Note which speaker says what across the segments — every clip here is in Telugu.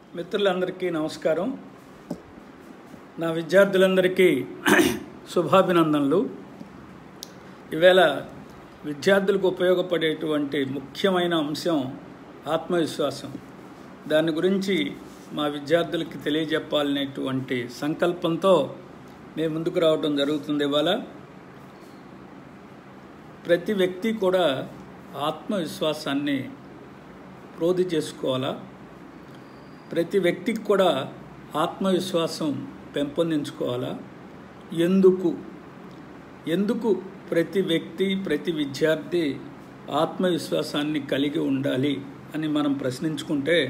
Speaker 1: మిత్రులందరికీ నమస్కారం నా విద్యార్థులందరికీ శుభాభినందనలు ఈవేళ విద్యార్థులకు ఉపయోగపడేటువంటి ముఖ్యమైన అంశం ఆత్మవిశ్వాసం దాని గురించి మా విద్యార్థులకి తెలియజెప్పాలనేటువంటి సంకల్పంతో మేము ముందుకు రావడం జరుగుతుంది ఇవాళ ప్రతి వ్యక్తి కూడా ఆత్మవిశ్వాసాన్ని ప్రోధి చేసుకోవాలా ప్రతి వ్యక్తికి కూడా ఆత్మవిశ్వాసం పెంపొందించుకోవాలా ఎందుకు ఎందుకు ప్రతి వ్యక్తి ప్రతి విద్యార్థి ఆత్మవిశ్వాసాన్ని కలిగి ఉండాలి అని మనం ప్రశ్నించుకుంటే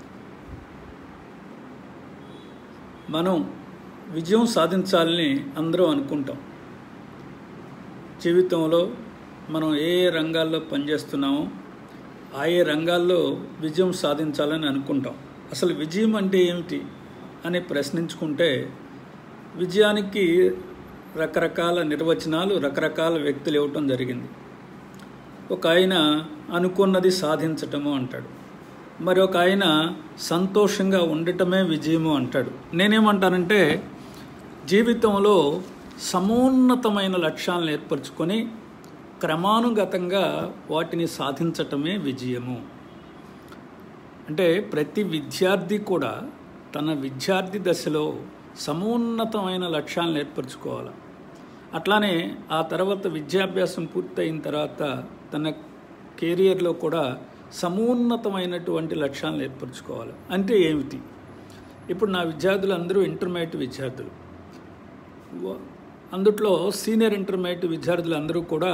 Speaker 1: మనం విజయం సాధించాలని అందరూ అనుకుంటాం జీవితంలో మనం ఏ ఏ రంగాల్లో పనిచేస్తున్నామో ఆ ఏ రంగాల్లో విజయం సాధించాలని అనుకుంటాం అసలు విజయం అంటే ఏమిటి అని ప్రశ్నించుకుంటే విజయానికి రకరకాల నిర్వచనాలు రకరకాల వ్యక్తులు ఇవ్వటం జరిగింది ఒక ఆయన అనుకున్నది సాధించటము అంటాడు మరి ఒక ఆయన సంతోషంగా ఉండటమే విజయము అంటాడు నేనేమంటానంటే జీవితంలో సమున్నతమైన లక్ష్యాలను ఏర్పరచుకొని క్రమానుగతంగా వాటిని సాధించటమే విజయము అంటే ప్రతి విద్యార్థి కూడా తన విద్యార్థి దశలో సమున్నతమైన లక్ష్యాలను ఏర్పరచుకోవాలి అట్లానే ఆ తర్వాత విద్యాభ్యాసం పూర్తయిన తర్వాత తన కెరియర్లో కూడా సమున్నతమైనటువంటి లక్ష్యాలను ఏర్పరచుకోవాలి అంటే ఏమిటి ఇప్పుడు నా విద్యార్థులు అందరూ ఇంటర్మీడియట్ విద్యార్థులు అందుట్లో సీనియర్ ఇంటర్మీడియట్ విద్యార్థులు అందరూ కూడా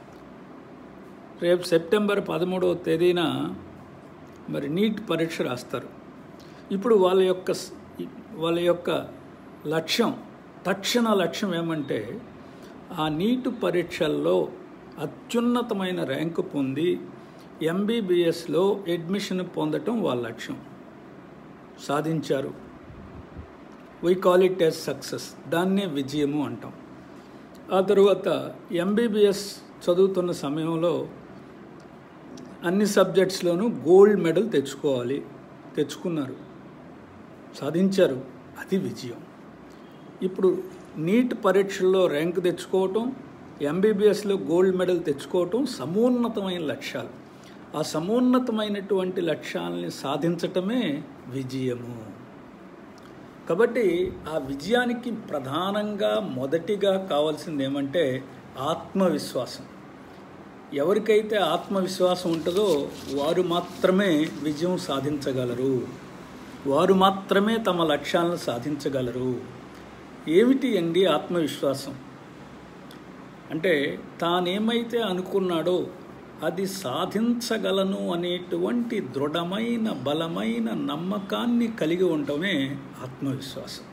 Speaker 1: రేపు సెప్టెంబర్ పదమూడవ తేదీన మరి నీట్ పరీక్ష రాస్తారు ఇప్పుడు వాళ్ళ యొక్క వాళ్ళ యొక్క లక్ష్యం తక్షణ లక్ష్యం ఏమంటే ఆ నీటు పరీక్షల్లో అత్యున్నతమైన ర్యాంకు పొంది ఎంబీబీఎస్లో అడ్మిషన్ పొందటం వాళ్ళ లక్ష్యం సాధించారు we call it as success దాన్నే విజయము అంటాం ఆ తరువాత ఎంబీబీఎస్ చదువుతున్న సమయంలో అన్ని సబ్జెక్ట్స్లోనూ గోల్డ్ మెడల్ తెచ్చుకోవాలి తెచ్చుకున్నారు సాధించారు అది విజయం ఇప్పుడు నీట్ పరీక్షల్లో ర్యాంక్ తెచ్చుకోవటం ఎంబీబీఎస్లో గోల్డ్ మెడల్ తెచ్చుకోవటం సమున్నతమైన లక్ష్యాలు ఆ సమున్నతమైనటువంటి లక్ష్యాలని సాధించటమే విజయము కాబట్టి ఆ విజయానికి ప్రధానంగా మొదటిగా కావాల్సింది ఏమంటే ఆత్మవిశ్వాసం ఎవరికైతే ఆత్మవిశ్వాసం ఉంటుందో వారు మాత్రమే విజయం సాధించగలరు వారు మాత్రమే తమ లక్ష్యాలను సాధించగలరు ఏమిటి అండి ఆత్మవిశ్వాసం అంటే తానేమైతే అనుకున్నాడో అది సాధించగలను అనేటువంటి దృఢమైన బలమైన నమ్మకాన్ని కలిగి ఉండటమే ఆత్మవిశ్వాసం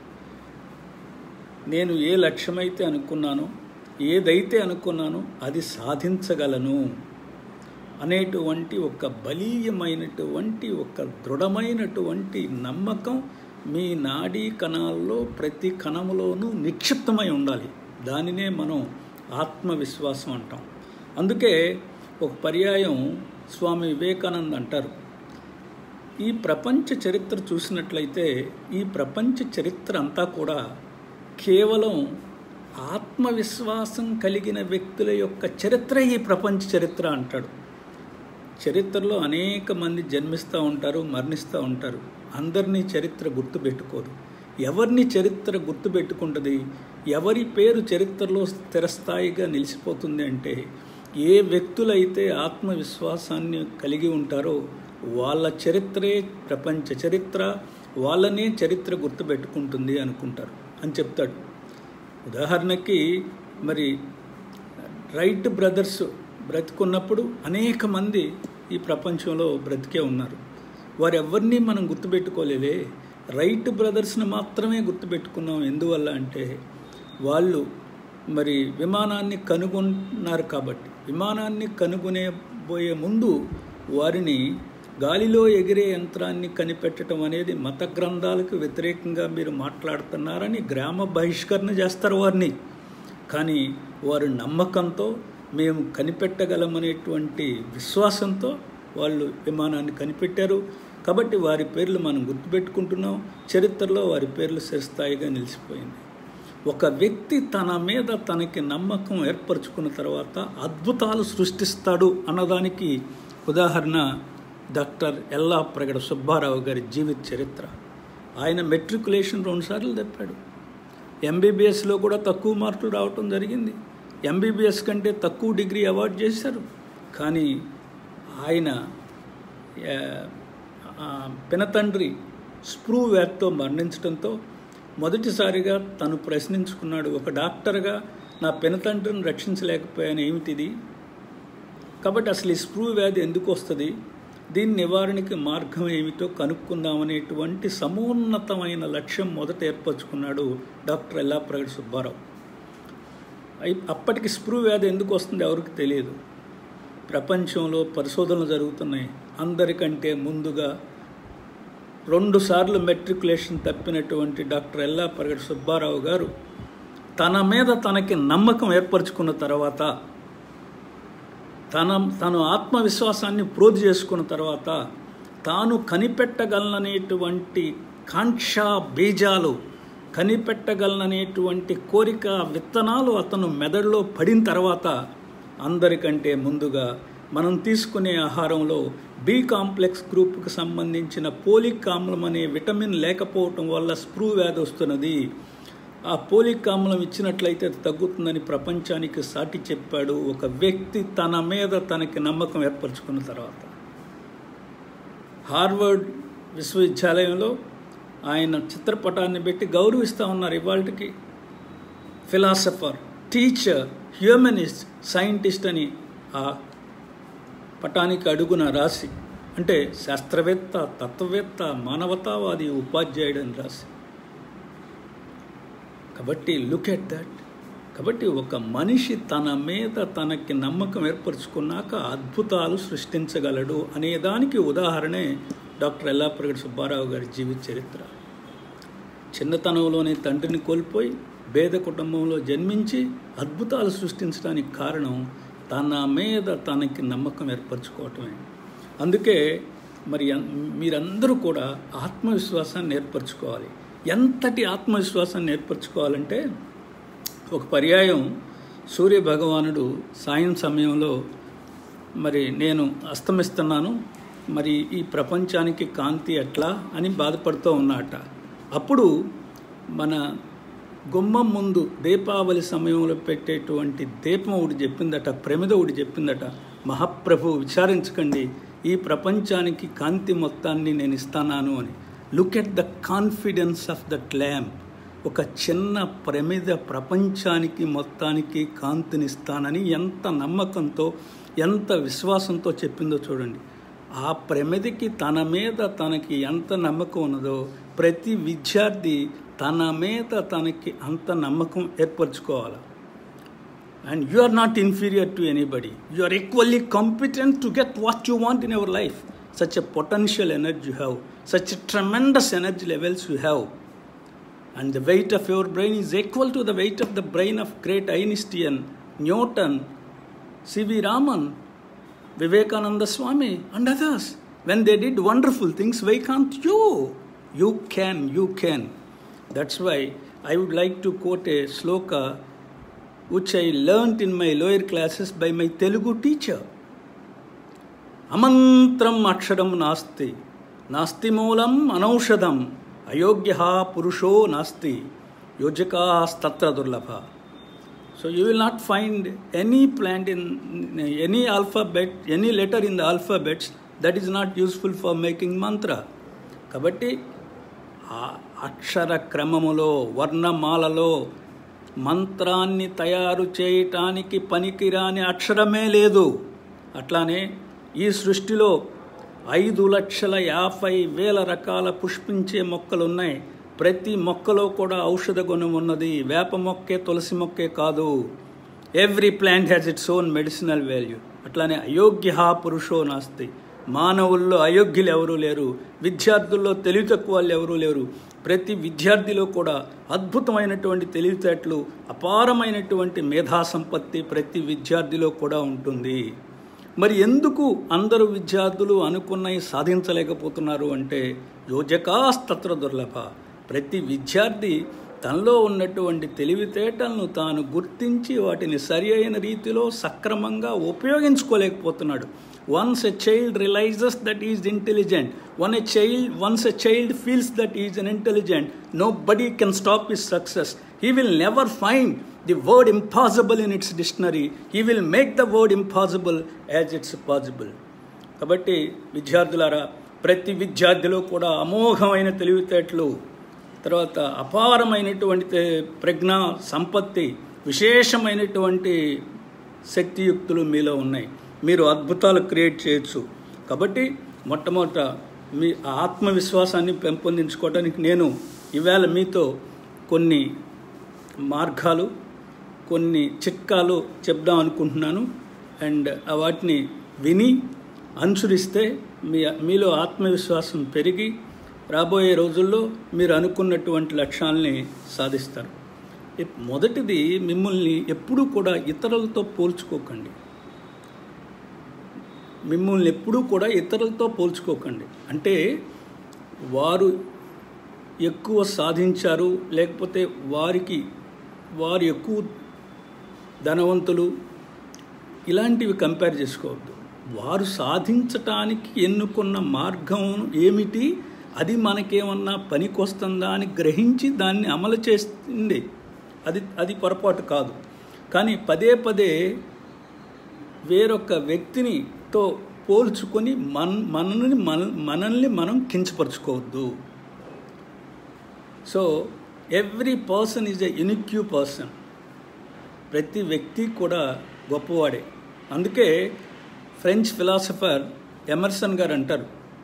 Speaker 1: నేను ఏ లక్ష్యమైతే అనుకున్నానో ఏదైతే అనుకున్నానో అది సాధించగలను అనేటువంటి ఒక బలీయమైనటువంటి ఒక దృఢమైనటువంటి నమ్మకం మీ నాడీ కణాల్లో ప్రతి కణములోనూ నిక్షిప్తమై ఉండాలి దానినే మనం ఆత్మవిశ్వాసం అంటాం అందుకే ఒక పర్యాయం స్వామి వివేకానంద్ అంటారు ఈ ప్రపంచ చరిత్ర చూసినట్లయితే ఈ ప్రపంచ చరిత్ర అంతా కూడా కేవలం ఆత్మవిశ్వాసం కలిగిన వ్యక్తుల యొక్క చరిత్ర ఈ ప్రపంచ చరిత్ర అంటాడు చరిత్రలో అనేక మంది జన్మిస్తూ ఉంటారు మరణిస్తూ ఉంటారు అందరినీ చరిత్ర గుర్తుపెట్టుకోదు ఎవరిని చరిత్ర గుర్తుపెట్టుకుంటుంది ఎవరి పేరు చరిత్రలో స్థిరస్థాయిగా నిలిచిపోతుంది అంటే ఏ వ్యక్తులైతే ఆత్మవిశ్వాసాన్ని కలిగి ఉంటారో వాళ్ళ చరిత్రే ప్రపంచ చరిత్ర వాళ్ళనే చరిత్ర గుర్తుపెట్టుకుంటుంది అనుకుంటారు అని చెప్తాడు ఉదాహరణకి మరి రైట్ బ్రదర్స్ బ్రతికున్నప్పుడు అనేక మంది ఈ ప్రపంచంలో బ్రతికే ఉన్నారు వారు ఎవరిని మనం గుర్తుపెట్టుకోలేదే రైట్ బ్రదర్స్ని మాత్రమే గుర్తుపెట్టుకున్నాం ఎందువల్ల అంటే వాళ్ళు మరి విమానాన్ని కనుగొన్నారు కాబట్టి విమానాన్ని కనుగొనే పోయే ముందు వారిని గాలిలో ఎగిరే యంత్రాన్ని కనిపెట్టడం అనేది మత గ్రంథాలకు వ్యతిరేకంగా మీరు మాట్లాడుతున్నారని గ్రామ బహిష్కరణ చేస్తారు వారిని కానీ వారు నమ్మకంతో మేము కనిపెట్టగలమనేటువంటి విశ్వాసంతో వాళ్ళు విమానాన్ని కనిపెట్టారు కాబట్టి వారి పేర్లు మనం గుర్తుపెట్టుకుంటున్నాం చరిత్రలో వారి పేర్లు చిరస్థాయిగా నిలిచిపోయింది ఒక వ్యక్తి తన మీద తనకి నమ్మకం ఏర్పరచుకున్న తర్వాత అద్భుతాలు సృష్టిస్తాడు అన్నదానికి ఉదాహరణ డాక్టర్ ఎల్లా ప్రగడ సుబ్బారావు గారి జీవిత చరిత్ర ఆయన మెట్రికులేషన్ రెండుసార్లు తప్పాడు ఎంబీబీఎస్లో కూడా తక్కువ మార్కులు రావటం జరిగింది ఎంబీబీఎస్ కంటే తక్కువ డిగ్రీ అవార్డు చేశారు కానీ ఆయన ఆ, ఆ, పినతండ్రి స్ప్రూ వ్యాధితో మరణించడంతో మొదటిసారిగా తను ప్రశ్నించుకున్నాడు ఒక డాక్టర్గా నా పినతండ్రిని రక్షించలేకపోయాను ఏమిటిది కాబట్టి అసలు ఈ స్ప్రూ వ్యాధి ఎందుకు వస్తుంది దీని నివారణకి మార్గం ఏమిటో కనుక్కుందామనేటువంటి సమున్నతమైన లక్ష్యం మొదట ఏర్పరచుకున్నాడు డాక్టర్ ఎల్లాప్రగడ్ సుబ్బారావు అయి- అప్పటికి స్ప్రూ వ్యాధి ఎందుకు వస్తుంది ఎవరికి తెలియదు ప్రపంచంలో పరిశోధనలు జరుగుతున్నాయి అందరికంటే ముందుగా రెండు సార్లు మెట్రికులేషన్ తప్పినటువంటి డాక్టర్ ఎల్లా పరగడి సుబ్బారావు గారు తన మీద తనకి నమ్మకం ఏర్పరచుకున్న తర్వాత తన తను ఆత్మవిశ్వాసాన్ని ప్రోధి చేసుకున్న తర్వాత తాను కనిపెట్టగలననేటువంటి కాంక్ష బీజాలు కనిపెట్టగలననేటువంటి కోరిక విత్తనాలు అతను మెదడులో పడిన తర్వాత అందరికంటే ముందుగా మనం తీసుకునే ఆహారంలో బి కాంప్లెక్స్ గ్రూప్కి సంబంధించిన పోలిక్ ఆమ్లం అనే విటమిన్ లేకపోవటం వల్ల స్ప్రూ వ్యాధి వస్తున్నది ఆ పోలిక్ ఆమ్లం ఇచ్చినట్లయితే అది తగ్గుతుందని ప్రపంచానికి సాటి చెప్పాడు ఒక వ్యక్తి తన మీద తనకి నమ్మకం ఏర్పరచుకున్న తర్వాత హార్వర్డ్ విశ్వవిద్యాలయంలో ఆయన చిత్రపటాన్ని పెట్టి గౌరవిస్తూ ఉన్నారు ఇవాళకి ఫిలాసఫర్ టీచర్ హ్యూమనిస్ట్ సైంటిస్ట్ అని ఆ పటానికి అడుగున రాసి అంటే శాస్త్రవేత్త తత్వవేత్త మానవతావాది ఉపాధ్యాయుడు అని రాసి కాబట్టి లుక్ ఎట్ దట్ కాబట్టి ఒక మనిషి తన మీద తనకి నమ్మకం ఏర్పరచుకున్నాక అద్భుతాలు సృష్టించగలడు అనేదానికి ఉదాహరణే డాక్టర్ ఎల్లాప్రగడ్ సుబ్బారావు గారి జీవిత చరిత్ర చిన్నతనంలోనే తండ్రిని కోల్పోయి పేద కుటుంబంలో జన్మించి అద్భుతాలు సృష్టించడానికి కారణం తన మీద తనకి నమ్మకం ఏర్పరచుకోవటమే అందుకే మరి అన్- మీరందరూ కూడా ఆత్మవిశ్వాసాన్ని ఏర్పరచుకోవాలి ఎంతటి ఆత్మవిశ్వాసాన్ని ఏర్పరచుకోవాలంటే ఒక పర్యాయం సూర్య భగవానుడు సాయం సమయంలో మరి నేను అస్తమిస్తున్నాను మరి ఈ ప్రపంచానికి కాంతి ఎట్లా అని బాధపడుతూ ఉన్నట అప్పుడు మన గుమ్మం ముందు దీపావళి సమయంలో పెట్టేటువంటి దీపం ఒకటి చెప్పిందట ప్రమిద ఒకటి చెప్పిందట మహాప్రభు విచారించకండి ఈ ప్రపంచానికి కాంతి మొత్తాన్ని నేను ఇస్తాను అని look at the confidence of that lamp ఒక చిన్న ప్రమిద ప్రపంచానికి మొత్తానికి కాంతినిస్తానని ఎంత నమ్మకంతో ఎంత విశ్వాసంతో చెప్పిందో చూడండి ఆ ప్రమిదికి తన మీద తనకి ఎంత నమ్మకం ఉన్నదో ప్రతి విద్యార్థి తన మీద తనకి అంత నమ్మకం ఏర్పరచుకోవాలి and you are not inferior to anybody. You are equally competent to get what you want in your life. Such a potential energy you have, such a tremendous energy levels you have. And the weight of your brain is equal to the weight of the brain of great Einstein, Newton, C.V. Raman, Vivekananda Swami, and others. When they did wonderful things, why can't you? You can, you can. That's why I would like to quote a sloka which I learnt in my lower classes by my Telugu teacher. అమంత్రం అక్షరం నాస్తి నాస్తి మూలం అనౌషధం అయోగ్య పురుషో నాస్తి యోజకాస్తత్ర దుర్లభ so you will not find any plant in any alphabet any letter in the alphabets that is not useful for making మంత్ర కాబట్టి ఆ అక్షర క్రమములో వర్ణమాలలో మంత్రాన్ని తయారు చేయటానికి పనికిరాని అక్షరమే లేదు అట్లానే ఈ సృష్టిలో ఐదు లక్షల యాభై వేల రకాల పుష్పించే మొక్కలు ఉన్నాయి ప్రతి మొక్కలో కూడా ఔషధ గుణం ఉన్నది వేప మొక్కే తులసి మొక్కే కాదు every plant has its own medicinal value అట్లానే అయోగ్య పురుషో నాస్తి మానవుల్లో అయోగ్యులు ఎవరూ లేరు విద్యార్థుల్లో తెలివి తక్కువ వాళ్ళు ఎవరూ లేరు ప్రతి విద్యార్థిలో కూడా అద్భుతమైనటువంటి తెలివితేటలు అపారమైనటువంటి మేధా సంపత్తి ప్రతి విద్యార్థిలో కూడా ఉంటుంది మరి ఎందుకు అందరు విద్యార్థులు అనుకున్నవి సాధించలేకపోతున్నారు అంటే యోజకాస్తత్ర దుర్లభ ప్రతి విద్యార్థి తనలో ఉన్నటువంటి తెలివితేటలను తాను గుర్తించి వాటిని సరి అయిన రీతిలో సక్రమంగా ఉపయోగించుకోలేకపోతున్నాడు once a child realises that is intelligent one a child once a child feels that is unintelligent nobody can stop his success he will never find the word impossible in its dictionary he will make the word impossible as its possible కాబట్టి విద్యార్థులారా ప్రతి విద్యార్థిలో కూడా అమోఘమైన తెలివితేటలు తర్వాత అపారమైనటువంటి తే- ప్రజ్ఞ సంపత్తి విశేషమైనటువంటి శక్తియుక్తులు మీలో ఉన్నాయి మీరు అద్భుతాలు క్రియేట్ చేయొచ్చు కాబట్టి మొట్టమొదట మీ ఆత్మవిశ్వాసాన్ని పెంపొందించుకోవడానికి నేను ఈవేళ మీతో కొన్ని మార్గాలు కొన్ని చిట్కాలు చెప్దాం అనుకుంటున్నాను అండ్ వాటిని విని అనుసరిస్తే మీ మీలో ఆత్మవిశ్వాసం పెరిగి రాబోయే రోజుల్లో మీరు అనుకున్నటువంటి లక్ష్యాల్ని సాధిస్తారు ఇప్- మొదటిది మిమ్మల్ని ఎప్పుడూ కూడా ఇతరులతో పోల్చుకోకండి మిమ్మల్ని ఎప్పుడూ కూడా ఇతరులతో పోల్చుకోకండి అంటే వారు ఎక్కువ సాధించారు లేకపోతే వారికి వారు ఎక్కువ ధనవంతులు ఇలాంటివి కంపేర్ చేసుకోవద్దు వారు సాధించటానికి ఎన్నుకున్న మార్గం ఏమిటి అది మనకేమన్నా పనికొస్తుందా అని గ్రహించి దాన్ని అమలు చేస్తుంది అది అది పొరపాటు కాదు కానీ పదే పదే వేరొక వ్యక్తిని తో పోల్చుకొని మన మనల్ని మన మనల్ని మనం కించపరుచుకోవద్దు so every person is a unique person ప్రతి వ్యక్తి కూడా గొప్పవాడే అందుకే ఫ్రెంచ్ ఫిలాసఫర్ ఎమర్సన్ గారు అంటారు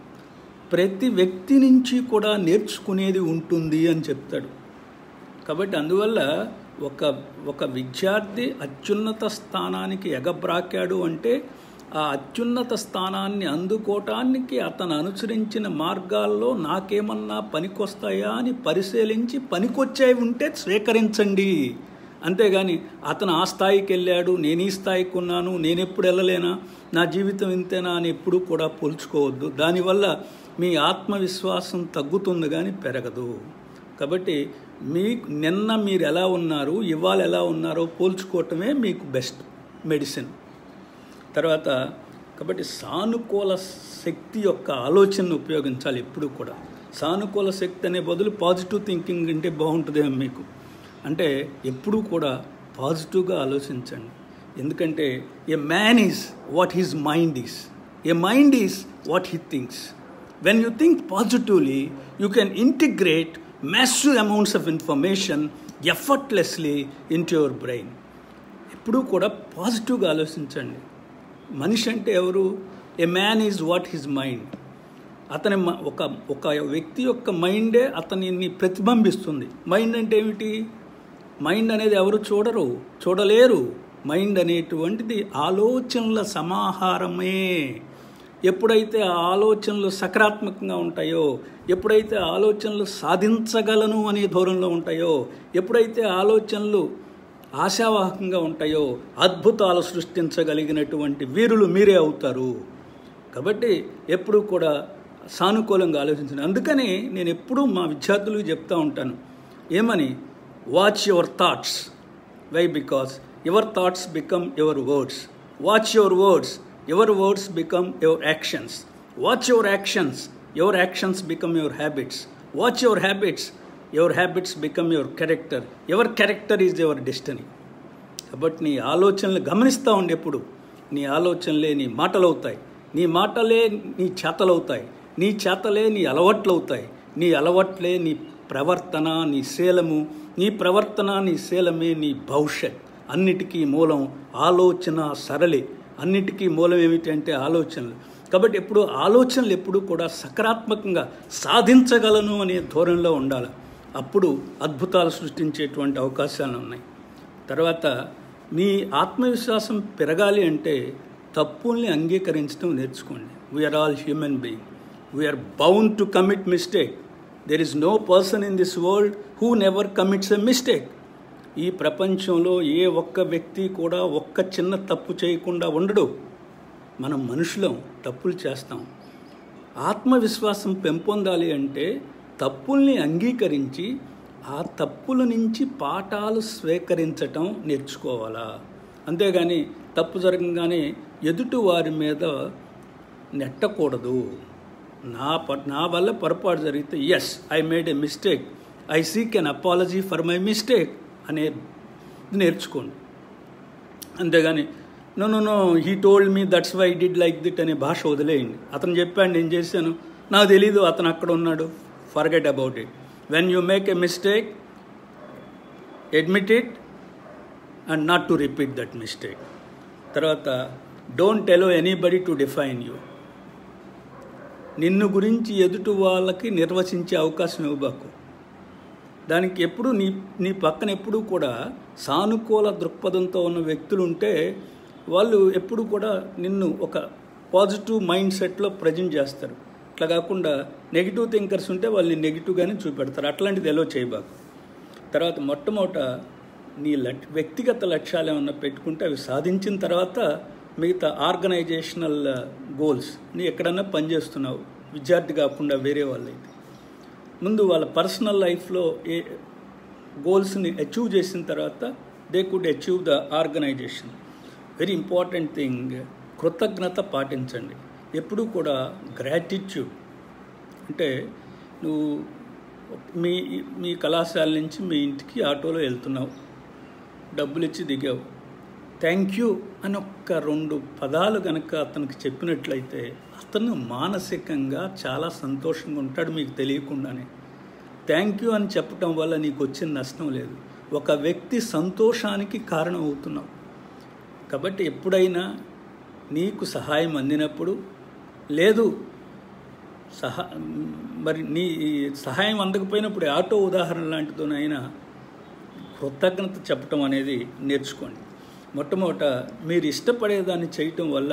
Speaker 1: ప్రతి వ్యక్తి నుంచి కూడా నేర్చుకునేది ఉంటుంది అని చెప్తాడు కాబట్టి అందువల్ల ఒక ఒక విద్యార్థి అత్యున్నత స్థానానికి ఎగబ్రాకాడు అంటే ఆ అత్యున్నత స్థానాన్ని అందుకోవటానికి అతను అనుసరించిన మార్గాల్లో నాకేమన్నా పనికొస్తాయా అని పరిశీలించి పనికొచ్చేవి ఉంటే స్వీకరించండి అంతేగాని అతను ఆ స్థాయికి వెళ్ళాడు నేను ఈ స్థాయికి ఉన్నాను నేను ఎప్పుడు వెళ్ళలేనా నా జీవితం ఇంతేనా అని ఎప్పుడూ కూడా పోల్చుకోవద్దు దానివల్ల మీ ఆత్మవిశ్వాసం తగ్గుతుంది కానీ పెరగదు కాబట్టి మీ నిన్న మీరు ఎలా ఉన్నారు ఇవాళ ఎలా ఉన్నారో పోల్చుకోవటమే మీకు బెస్ట్ మెడిసిన్ తర్వాత కాబట్టి సానుకూల శక్తి యొక్క ఆలోచనను ఉపయోగించాలి ఎప్పుడు కూడా సానుకూల శక్తి అనే బదులు పాజిటివ్ థింకింగ్ అంటే బాగుంటుందేమో మీకు అంటే ఎప్పుడూ కూడా పాజిటివ్గా ఆలోచించండి ఎందుకంటే a man is what his mind is a mind is what he thinks when you think positively you can integrate massive amounts of information effortlessly into your brain ఎప్పుడూ కూడా పాజిటివ్గా ఆలోచించండి మనిషి అంటే ఎవరు a man is what his mind అతని మ- ఒక ఒక వ్యక్తి యొక్క మైండే అతనిని ప్రతిబింబిస్తుంది మైండ్ అంటే ఏమిటి మైండ్ అనేది ఎవరు చూడరు చూడలేరు మైండ్ అనేటువంటిది ఆలోచనల సమాహారమే ఎప్పుడైతే ఆ ఆలోచనలు సకారాత్మకంగా ఉంటాయో ఎప్పుడైతే ఆలోచనలు సాధించగలను అనే ధోరణిలో ఉంటాయో ఎప్పుడైతే ఆలోచనలు ఆశావాహకంగా ఉంటాయో అద్భుతాలు సృష్టించగలిగినటువంటి వీరులు మీరే అవుతారు కాబట్టి ఎప్పుడూ కూడా సానుకూలంగా ఆలోచించండి అందుకని నేను ఎప్పుడూ మా విద్యార్థులకు చెప్తా ఉంటాను ఏమని watch your thoughts why because your thoughts become your words watch your words your words become your actions watch your actions your actions become your habits watch your habits your habits become your character your character is your destiny కాబట్టి నీ ఆలోచనలు గమనిస్తూ ఉండి ఎప్పుడు నీ ఆలోచనలే నీ మాటలు అవుతాయి నీ మాటలే నీ చేతలు అవుతాయి నీ చేతలే నీ అలవాట్లు అవుతాయి నీ అలవాట్లే నీ ప్రవర్తన నీ శీలము నీ ప్రవర్తన నీ శీలమే నీ భవిష్యత్ అన్నిటికీ మూలం ఆలోచన సరళి అన్నిటికీ మూలం ఏమిటి అంటే ఆలోచనలు కాబట్టి ఎప్పుడు ఆలోచనలు ఎప్పుడు కూడా సకారాత్మకంగా సాధించగలను అనే ధోరణిలో ఉండాలి అప్పుడు అద్భుతాలు సృష్టించేటువంటి అవకాశాలు ఉన్నాయి తర్వాత మీ ఆత్మవిశ్వాసం పెరగాలి అంటే తప్పుల్ని అంగీకరించడం నేర్చుకోండి we are all human being we are bound to commit mistake there is no person in this world who never commits a mistake ఈ ప్రపంచంలో ఏ ఒక్క వ్యక్తి కూడా ఒక్క చిన్న తప్పు చేయకుండా ఉండడు మనం మనుషులం తప్పులు చేస్తాం ఆత్మవిశ్వాసం పెంపొందాలి అంటే తప్పుల్ని అంగీకరించి ఆ తప్పుల నుంచి పాఠాలు స్వీకరించటం నేర్చుకోవాలా అంతేగాని తప్పు జరగగానే ఎదుటి వారి మీద నెట్టకూడదు నా ప నా వల్ల పొరపాటు జరిగితే yes I made a mistake I seek an apology for my mistake అనే నేర్చుకోండి అంతేగాని no no no he told me that's why did like that అనే భాష వదిలేయండి అతను చెప్పాడు నేను చేశాను నాకు తెలీదు అతను అక్కడ ఉన్నాడు forget about it when you make a mistake admit it and not to repeat that mistake తర్వాత don't allow anybody to define you నిన్ను గురించి ఎదుటి వాళ్ళకి నిర్వచించే అవకాశం ఇవ్వబాకు దానికి ఎప్పుడు నీ నీ పక్కన ఎప్పుడు కూడా సానుకూల దృక్పథంతో ఉన్న వ్యక్తులు ఉంటే వాళ్ళు ఎప్పుడు కూడా నిన్ను ఒక పాజిటివ్ మైండ్ సెట్లో ప్రజెంట్ చేస్తారు అట్లా కాకుండా నెగిటివ్ థింకర్స్ ఉంటే వాళ్ళని నెగిటివ్గానే చూపెడతారు అట్లాంటిది ఎలా చేయబాకు తర్వాత మొట్టమొదట నీ లక్ వ్యక్తిగత లక్ష్యాలు ఏమన్నా పెట్టుకుంటే అవి సాధించిన తర్వాత మిగతా ఆర్గనైజేషనల్ గోల్స్ నీ ఎక్కడన్నా పనిచేస్తున్నావు విద్యార్థి కాకుండా వేరే వాళ్ళైతే ముందు వాళ్ళ పర్సనల్ లైఫ్లో ఏ గోల్స్ని అచీవ్ చేసిన తర్వాత they could achieve the organisation very important thing కృతజ్ఞత పాటించండి ఎప్పుడూ కూడా గ్రాటిట్యూడ్ అంటే నువ్వు మీ మీ కళాశాల నుంచి మీ ఇంటికి ఆటోలో వెళ్తున్నావు డబ్బులు ఇచ్చి దిగావు థ్యాంక్ యూ అని ఒక్క రెండు పదాలు కనుక అతనికి చెప్పినట్లయితే అతను మానసికంగా చాలా సంతోషంగా ఉంటాడు మీకు తెలియకుండానే థ్యాంక్ యూ అని చెప్పటం వల్ల నీకు వచ్చిన నష్టం లేదు ఒక వ్యక్తి సంతోషానికి కారణం అవుతున్నావు కాబట్టి ఎప్పుడైనా నీకు సహాయం అందినప్పుడు లేదు సహా మరి నీ సహాయం అందకపోయినప్పుడు ఆటో ఉదాహరణ లాంటితోనైనా కృతజ్ఞత చెప్పటం అనేది నేర్చుకోండి మొట్టమొదట మీరు ఇష్టపడేదాన్ని చేయటం వల్ల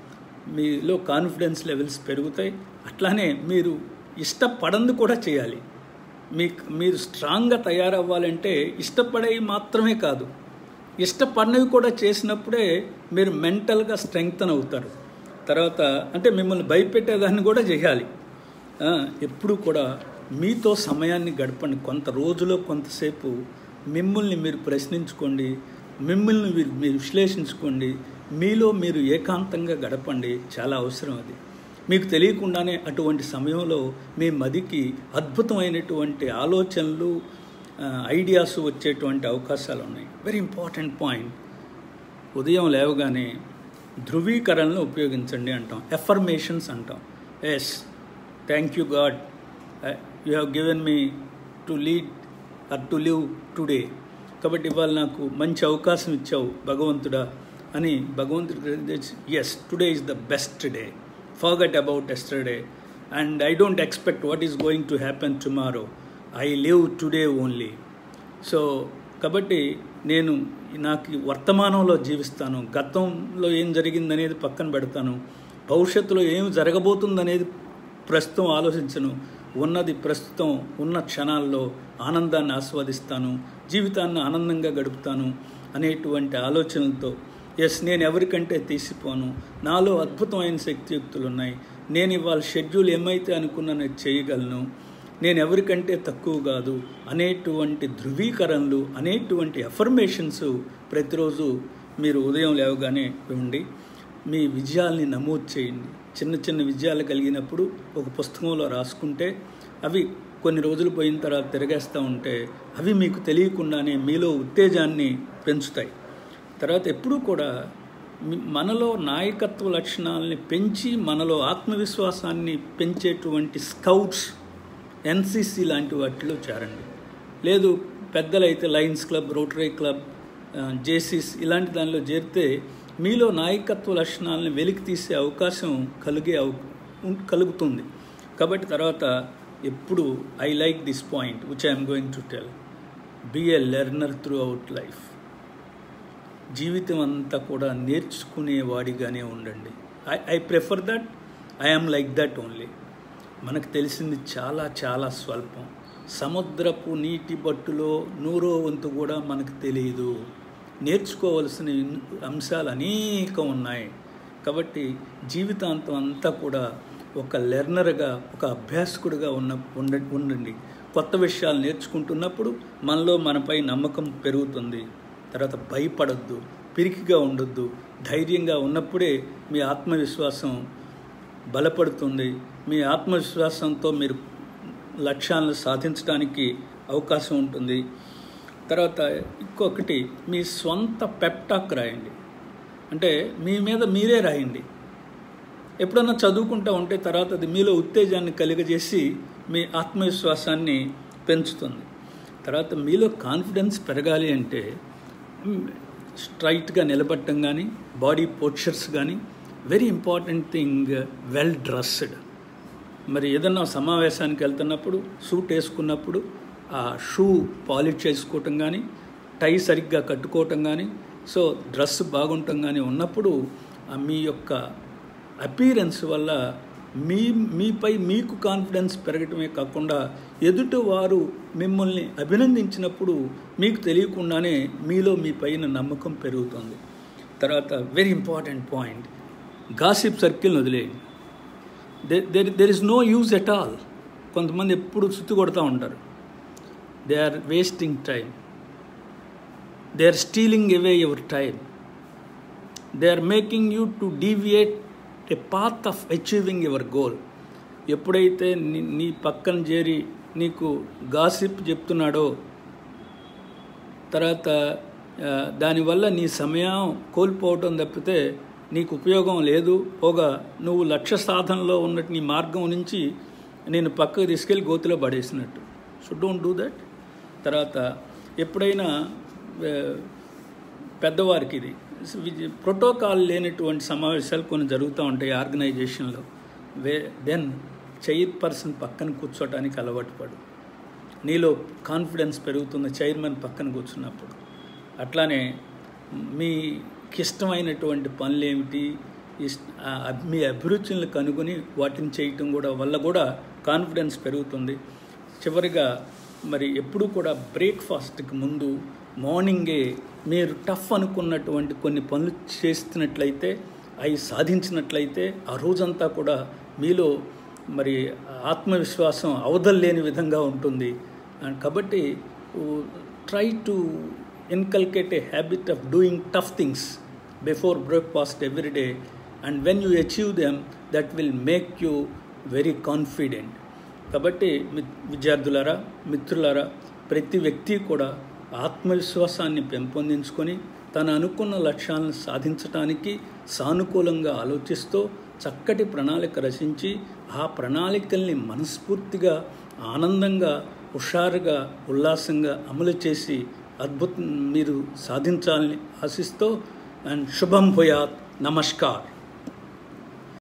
Speaker 1: మీలో కాన్ఫిడెన్స్ లెవెల్స్ పెరుగుతాయి అట్లానే మీరు ఇష్టపడంది కూడా చేయాలి మీకు మీరు స్ట్రాంగ్గా తయారవ్వాలంటే ఇష్టపడేవి మాత్రమే కాదు ఇష్టపడినవి కూడా చేసినప్పుడే మీరు మెంటల్గా స్ట్రెంగ్తన్ అవుతారు తర్వాత అంటే మిమ్మల్ని భయపెట్టేదాన్ని కూడా చేయాలి ఎప్పుడు కూడా మీతో సమయాన్ని గడపండి కొంత రోజులో కొంతసేపు మిమ్మల్ని మీరు ప్రశ్నించుకోండి మిమ్మల్ని మీరు మీరు విశ్లేషించుకోండి మీలో మీరు ఏకాంతంగా గడపండి చాలా అవసరం అది మీకు తెలియకుండానే అటువంటి సమయంలో మీ మదికి అద్భుతమైనటువంటి ఆలోచనలు ఐడియాస్ వచ్చేటువంటి అవకాశాలు ఉన్నాయి వెరీ ఇంపార్టెంట్ పాయింట్ ఉదయం లేవగానే ధృవీకరణను ఉపయోగించండి అంటాం ఎఫర్మేషన్స్ అంటాం yes thank you God you have given me to lead or to live today కాబట్టి ఇవాళ నాకు మంచి అవకాశం ఇచ్చావు భగవంతుడా అని భగవంతుడు yes today is the best day forget about yesterday and I don't expect what is going to happen tomorrow I live today only so కాబట్టి నేను నాకు వర్తమానంలో జీవిస్తాను గతంలో ఏం జరిగిందనేది పక్కన పెడతాను భవిష్యత్తులో ఏం జరగబోతుందనేది ప్రస్తుతం ఆలోచించను ఉన్నది ప్రస్తుతం ఉన్న క్షణాల్లో ఆనందాన్ని ఆస్వాదిస్తాను జీవితాన్ని ఆనందంగా గడుపుతాను అనేటువంటి ఆలోచనలతో ఎస్ నేను ఎవరికంటే తీసిపోను నాలో అద్భుతమైన శక్తియుక్తులు ఉన్నాయి నేను ఇవాళ షెడ్యూల్ ఏమైతే అనుకున్నానో చేయగలను నేను ఎవరికంటే తక్కువ కాదు అనేటువంటి ధృవీకరణలు అనేటువంటి ఎఫర్మేషన్స్ ప్రతిరోజు మీరు ఉదయం లేవగానే ఇవ్వండి మీ విజయాల్ని నమోదు చేయండి చిన్న చిన్న విజయాలు కలిగినప్పుడు ఒక పుస్తకంలో రాసుకుంటే అవి కొన్ని రోజులు పోయిన తర్వాత తిరగేస్తూ ఉంటే అవి మీకు తెలియకుండానే మీలో ఉత్తేజాన్ని పెంచుతాయి తర్వాత ఎప్పుడూ కూడా మనలో నాయకత్వ లక్షణాలని పెంచి మనలో ఆత్మవిశ్వాసాన్ని పెంచేటువంటి స్కౌట్స్ ఎన్సిసి లాంటి వాటిలో చేరండి లేదు పెద్దలైతే Lions Club Rotary Club Jaycees ఇలాంటి దానిలో చేరితే మీలో నాయకత్వ లక్షణాలను వెలికి తీసే అవకాశం కలిగే కలుగుతుంది కాబట్టి తర్వాత ఎప్పుడు I like this point which I'm going to tell be a learner throughout life జీవితం అంతా కూడా నేర్చుకునేవాడిగానే ఉండండి I I prefer that I'm like that only మనకు తెలిసింది చాలా చాలా స్వల్పం సముద్రపు నీటి బట్టులో నూరో వంతు కూడా మనకు తెలియదు నేర్చుకోవలసిన అంశాలు అనేకం ఉన్నాయి కాబట్టి జీవితాంతం అంతా కూడా ఒక లెర్నర్గా ఒక అభ్యాసకుడిగా ఉన్న ఉండ ఉండండి కొత్త విషయాలు నేర్చుకుంటున్నప్పుడు మనలో మనపై నమ్మకం పెరుగుతుంది తర్వాత భయపడద్దు పిరికిగా ఉండొద్దు ధైర్యంగా ఉన్నప్పుడే మీ ఆత్మవిశ్వాసం బలపడుతుంది మీ ఆత్మవిశ్వాసంతో మీరు లక్ష్యాలను సాధించడానికి అవకాశం ఉంటుంది తర్వాత ఇంకొకటి మీ స్వంత పెప్టాక్ రాయండి అంటే మీ మీద మీరే రాయండి ఎప్పుడన్నా చదువుకుంటూ ఉంటే తర్వాత అది మీలో ఉత్తేజాన్ని కలిగజేసి మీ ఆత్మవిశ్వాసాన్ని పెంచుతుంది తర్వాత మీలో కాన్ఫిడెన్స్ పెరగాలి అంటే స్ట్రైట్గా నిలబడటం కానీ బాడీ పోస్చర్స్ కానీ very important thing well dressed మరి ఏదన్నా సమావేశానికి వెళ్తున్నప్పుడు సూట్ వేసుకున్నప్పుడు ఆ షూ పాలిష్ చేసుకోవటం కానీ టై సరిగ్గా కట్టుకోవటం కానీ సో డ్రెస్ బాగుండటం కానీ ఉన్నప్పుడు ఆ మీ యొక్క అపీరెన్స్ వల్ల మీ మీపై మీకు కాన్ఫిడెన్స్ పెరగటమే కాకుండా ఎదుటి వారు మిమ్మల్ని అభినందించినప్పుడు మీకు తెలియకుండానే మీలో మీ పైన నమ్మకం పెరుగుతుంది తర్వాత వెరీ ఇంపార్టెంట్ పాయింట్ గాసిప్ సర్కిల్ని వదిలేయండి there there is no use at all కొంతమంది ఎప్పుడు సుత్తి కొడుతూ ఉంటారు they are wasting time they are stealing away your time they are making you to deviate a path of achieving your goal ఎప్పుడైతే నీ నీ పక్కన చేరి నీకు గాసిప్ చెప్తున్నాడో తర్వాత ఆ, దానివల్ల నీ సమయం కోల్పోవటం తప్పితే నీకు ఉపయోగం లేదు పోగా నువ్వు లక్ష్య సాధనలో ఉన్నట్టు నీ మార్గం నుంచి నేను పక్కకు తీసుకెళ్ళి గోతిలో పడేసినట్టు సో డోంట్ డూ దట్ తర్వాత ఎప్పుడైనా ఆ, పెద్దవారికి ఇది విజ- ప్రోటోకాల్ లేనటువంటి సమావేశాలు కొన్ని జరుగుతూ ఉంటాయి ఆర్గనైజేషన్లో వే దెన్ చైర్ పర్సన్ పక్కన కూర్చోటానికి అలవాటు పడు నీలో కాన్ఫిడెన్స్ పెరుగుతున్న చైర్మన్ పక్కన కూర్చున్నప్పుడు అట్లానే మీకు ఇష్టమైనటువంటి పనులు ఏమిటి ఇష్ట ఆ అబ్- మీ అభిరుచులను కనుగొని వాటిని చేయటం కూడా వల్ల కూడా కాన్ఫిడెన్స్ పెరుగుతుంది చివరిగా మరి ఎప్పుడు కూడా బ్రేక్ఫాస్ట్కి ముందు మార్నింగే మీరు టఫ్ అనుకున్నటువంటి కొన్ని పనులు చేస్తున్నట్లయితే అవి సాధించినట్లయితే ఆ రోజంతా కూడా మీలో మరి ఆత్మవిశ్వాసం అవదల్లేని విధంగా ఉంటుంది అండ్ కాబట్టి try to inculcate a habit of doing tough things before breakfast every day and when you achieve them that will make you very confident కాబట్టి మి- విద్యార్థులారా మిత్రులారా ప్రతి వ్యక్తి కూడా ఆత్మవిశ్వాసాన్ని పెంపొందించుకొని తను అనుకున్న లక్ష్యాలను సాధించటానికి సానుకూలంగా ఆలోచిస్తూ చక్కటి ప్రణాళిక రచించి ఆ ప్రణాళికల్ని మనస్ఫూర్తిగా ఆనందంగా హుషారుగా ఉల్లాసంగా అమలు చేసి అద్భుతం మీరు సాధించాలని ఆశిస్తూ అండ్ శుభం భూయాత్ నమస్కార్